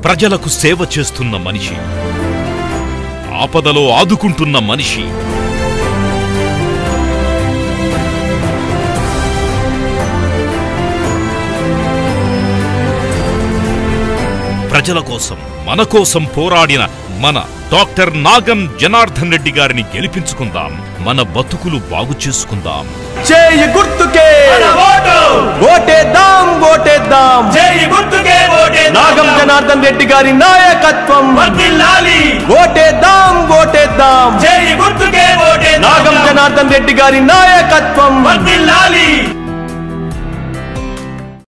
ప్రజలకు సేవ చేస్తున్న మనిషి ఆపదలో ఆదుకుంటున్న మనిషి ప్రజల కోసం మన కోసం పోరాడిన మన డాక్టర్ నాగం జనార్దన్ రెడ్డి గారిని గెలిపించుకుందాం మన బతుకులు బాగు చేసుకుందాం చేయి గుర్తుకే మన ఓటు ఓటేద్దాం ఓటేద్దాం చేయి గుర్తుకే ఓటేద్దాం. నాగం జనార్దన్ రెడ్డి గారి నాయకత్వం వర్ధిల్లాలి ఓటేద్దాం ఓటేద్దాం చేయి గుర్తుకే ఓటేద్దాం. నాగం జనార్దన్ రెడ్డి గారి నాయకత్వం వర్ధిల్లాలి